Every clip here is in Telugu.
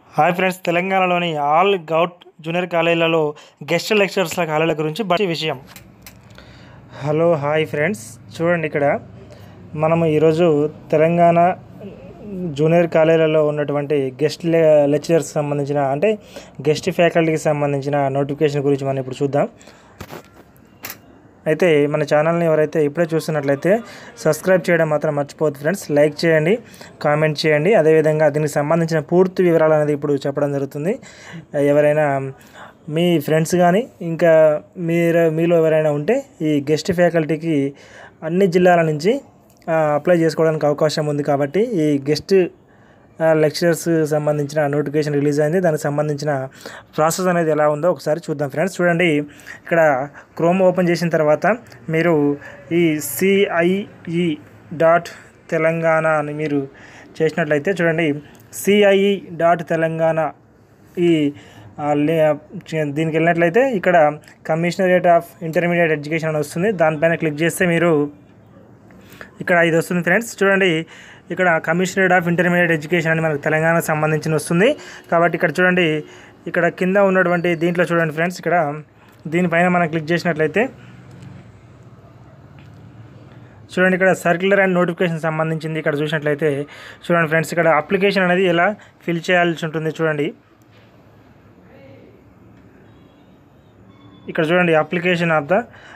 హాయ్ ఫ్రెండ్స్ తెలంగాణలోని ఆల్ గౌట్ జూనియర్ కాలేజీలలో గెస్ట్ లెక్చరర్స్ల కాలేజీల గురించి మంచి విషయం హలో హాయ్ ఫ్రెండ్స్ చూడండి ఇక్కడ మనము ఈరోజు తెలంగాణ జూనియర్ కాలేజీలలో ఉన్నటువంటి గెస్ట్ లె లెక్చరర్స్ సంబంధించిన అంటే గెస్ట్ ఫ్యాకల్టీకి సంబంధించిన నోటిఫికేషన్ గురించి మనం ఇప్పుడు చూద్దాం అయితే మన ఛానల్ని ఎవరైతే ఇప్పుడే చూస్తున్నట్లయితే సబ్స్క్రైబ్ చేయడం మాత్రం మర్చిపోవద్దు ఫ్రెండ్స్ లైక్ చేయండి కామెంట్ చేయండి అదేవిధంగా దీనికి సంబంధించిన పూర్తి వివరాలు అనేది ఇప్పుడు చెప్పడం జరుగుతుంది ఎవరైనా మీ ఫ్రెండ్స్ కానీ ఇంకా మీరు మీలో ఎవరైనా ఉంటే ఈ గెస్ట్ ఫ్యాకల్టీకి అన్ని జిల్లాల నుంచి ఆ, అప్లై చేసుకోవడానికి అవకాశం ఉంది కాబట్టి ఈ గెస్ట్ లెక్చరర్స్ సంబంధించిన నోటిఫికేషన్ రిలీజ్ అయింది దానికి సంబంధించిన ప్రాసెస్ అనేది ఎలా ఉందో ఒకసారి చూద్దాం ఫ్రెండ్స్ చూడండి ఇక్కడ క్రోమ్ ఓపెన్ చేసిన తర్వాత మీరు ఈ సిఐఈ డాట్ తెలంగాణ అని మీరు చేసినట్లయితే చూడండి సిఐఈ డాట్ తెలంగాణ ఈ ఆ, లే- చ- దీనికి వెళ్ళినట్లయితే ఇక్కడ కమిషనరేట్ ఆఫ్ ఇంటర్మీడియట్ ఎడ్యుకేషన్ అని వస్తుంది దానిపైన క్లిక్ చేస్తే మీరు ఇక్కడ ఇది వస్తుంది ఫ్రెండ్స్ చూడండి ఇక్కడ కమిషనరేట్ ఆఫ్ ఇంటర్మీడియట్ ఎడ్యుకేషన్ అని మనకు తెలంగాణకు సంబంధించిన వస్తుంది కాబట్టి ఇక్కడ చూడండి ఇక్కడ కింద ఉన్నటువంటి దీంట్లో చూడండి ఫ్రెండ్స్ ఇక్కడ దీనిపైన మనం క్లిక్ చేసినట్లయితే చూడండి ఇక్కడ సర్క్యులర్ అండ్ నోటిఫికేషన్ సంబంధించింది ఇక్కడ చూసినట్లయితే చూడండి ఫ్రెండ్స్ ఇక్కడ అప్లికేషన్ అనేది ఎలా ఫిల్ చేయాల్సి ఉంటుంది చూడండి ఇక్కడ చూడండి application of the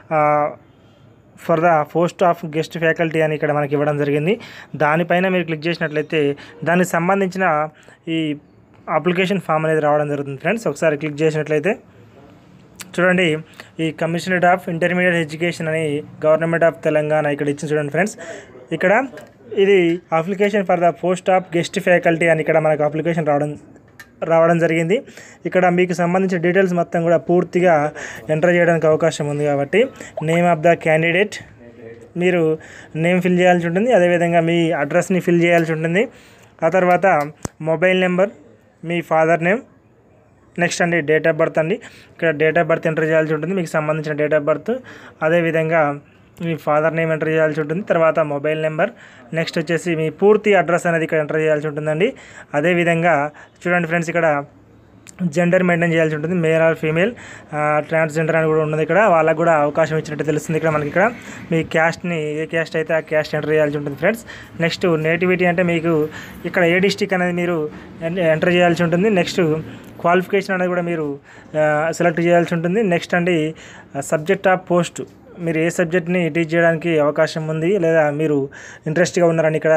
for the post of guest faculty అని ఇక్కడ మనకి ఇవ్వడం జరిగింది దానిపైన మీరు క్లిక్ చేసినట్లయితే దానికి సంబంధించిన ఈ అప్లికేషన్ ఫామ్ అనేది రావడం జరుగుతుంది ఫ్రెండ్స్ ఒకసారి క్లిక్ చేసినట్లయితే చూడండి ఈ కమిషనరేట్ ఆఫ్ ఇంటర్మీడియట్ ఎడ్యుకేషన్ అని గవర్నమెంట్ ఆఫ్ తెలంగాణ ఇక్కడ ఇచ్చింది చూడండి ఫ్రెండ్స్ ఇక్కడ ఇది application for the post of guest faculty అని ఇక్కడ మనకు అప్లికేషన్ రావడం రావడం జరిగింది ఇక్కడ మీకు సంబంధించిన డీటెయిల్స్ మొత్తం కూడా పూర్తిగా ఎంటర్ చేయడానికి అవకాశం ఉంది కాబట్టి నేమ్ ఆఫ్ ద క్యాండిడేట్ మీరు నేమ్ ఫిల్ చేయాల్సి ఉంటుంది అదేవిధంగా మీ అడ్రస్ని ఫిల్ చేయాల్సి ఉంటుంది ఆ తర్వాత మొబైల్ నెంబర్ మీ ఫాదర్ నేమ్ నెక్స్ట్ అండి డేట్ ఆఫ్ బర్త్ అండి ఇక్కడ డేట్ ఆఫ్ బర్త్ ఎంటర్ చేయాల్సి ఉంటుంది మీకు సంబంధించిన డేట్ ఆఫ్ బర్త్ అదేవిధంగా మీ ఫాదర్ నేమ్ ఎంటర్ చేయాల్సి ఉంటుంది తర్వాత మొబైల్ నెంబర్ నెక్స్ట్ వచ్చేసి మీ పూర్తి అడ్రస్ అనేది ఇక్కడ ఎంటర్ చేయాల్సి ఉంటుందండి అదేవిధంగా చూడండి ఫ్రెండ్స్ ఇక్కడ జెండర్ మెయింటైన్ చేయాల్సి ఉంటుంది మేల్ ఆర్ ఫీమేల్ ట్రాన్స్జెండర్ అని కూడా ఉన్నది ఇక్కడ వాళ్ళకు కూడా అవకాశం ఇచ్చినట్టు తెలుస్తుంది ఇక్కడ మనకి ఇక్కడ మీ క్యాస్ట్ని ఏ క్యాస్ట్ అయితే ఆ క్యాస్ట్ ఎంటర్ చేయాల్సి ఉంటుంది ఫ్రెండ్స్ నెక్స్ట్ నేటివిటీ అంటే మీకు ఇక్కడ ఏ డిస్టిక్ అనేది మీరు ఎన్- ఎంటర్ చేయాల్సి ఉంటుంది నెక్స్ట్ క్వాలిఫికేషన్ అనేది కూడా మీరు సెలెక్ట్ చేయాల్సి ఉంటుంది నెక్స్ట్ అండి సబ్జెక్ట్ ఆఫ్ పోస్ట్ మీరు ఏ సబ్జెక్ట్ని టీచ్ చేయడానికి అవకాశం ఉంది లేదా మీరు ఇంట్రెస్ట్గా ఉన్నారని ఇక్కడ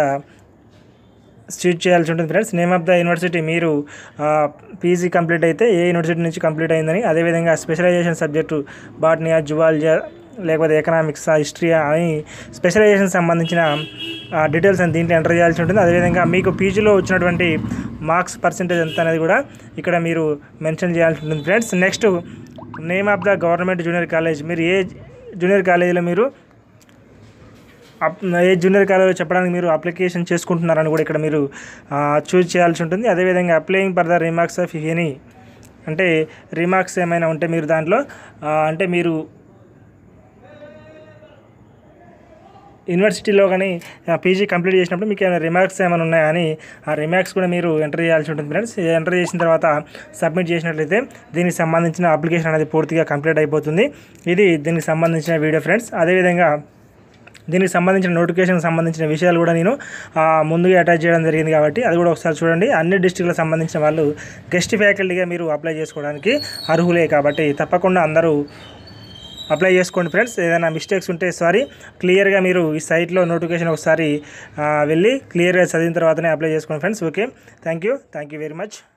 స్టీచ్ చేయాల్సి ఉంటుంది friends name of the university మీరు పీజీ కంప్లీట్ అయితే ఏ యూనివర్సిటీ నుంచి కంప్లీట్ అయిందని అదేవిధంగా స్పెషలైజేషన్ సబ్జెక్టు బాటనియా జువాలజీ లేకపోతే ఎకనామిక్స్ హిస్టరీ అని స్పెషలైజేషన్ సంబంధించిన డీటెయిల్స్ అని దీంట్లో ఎంటర్ చేయాల్సి ఉంటుంది అదేవిధంగా మీకు పీజీలో వచ్చినటువంటి మార్క్స్ పర్సంటేజ్ ఎంత అనేది కూడా ఇక్కడ మీరు మెన్షన్ చేయాల్సి ఉంటుంది friends next name of the government junior college మీరు ఏ జూనియర్ కాలేజీలో మీరు అప్ ఏ జూనియర్ కాలేజీలో చెప్పడానికి మీరు అప్లికేషన్ చేసుకుంటున్నారని కూడా ఇక్కడ మీరు చూజ్ చేయాల్సి ఉంటుంది అదేవిధంగా applying for the remarks of any అంటే రిమార్క్స్ ఏమైనా ఉంటే మీరు దాంట్లో ఆ, అంటే మీరు యూనివర్సిటీలో కానీ పీజీ కంప్లీట్ చేసినప్పుడు మీకు ఏమైనా రిమార్క్స్ ఏమైనా ఉన్నాయా అని ఆ రిమార్క్స్ కూడా మీరు ఎంటర్ చేయాల్సి ఉంటుంది ఫ్రెండ్స్ ఎంటర్ చేసిన తర్వాత సబ్మిట్ చేసినట్లయితే దీనికి సంబంధించిన అప్లికేషన్ అనేది పూర్తిగా కంప్లీట్ అయిపోతుంది ఇది దీనికి సంబంధించిన వీడియో ఫ్రెండ్స్ అదేవిధంగా దీనికి సంబంధించిన నోటిఫికేషన్కి సంబంధించిన విషయాలు కూడా నేను ఆ, ముందుగా అటాచ్ చేయడం జరిగింది కాబట్టి అది కూడా ఒకసారి చూడండి అన్ని డిస్టిక్లకు సంబంధించిన వాళ్ళు గెస్ట్ ఫ్యాకల్టీగా మీరు అప్లై చేసుకోవడానికి అర్హులే కాబట్టి తప్పకుండా అందరూ అప్లై చేసుకోండి ఫ్రెండ్స్ ఏదైనా మిస్టేక్స్ ఉంటే సారీ క్లియర్గా మీరు ఈ సైట్లో నోటిఫికేషన్ ఒకసారి ఆ, వెళ్ళి క్లియర్గా చదివిన తర్వాతనే అప్లై చేసుకోండి friends okay thank you thank you very much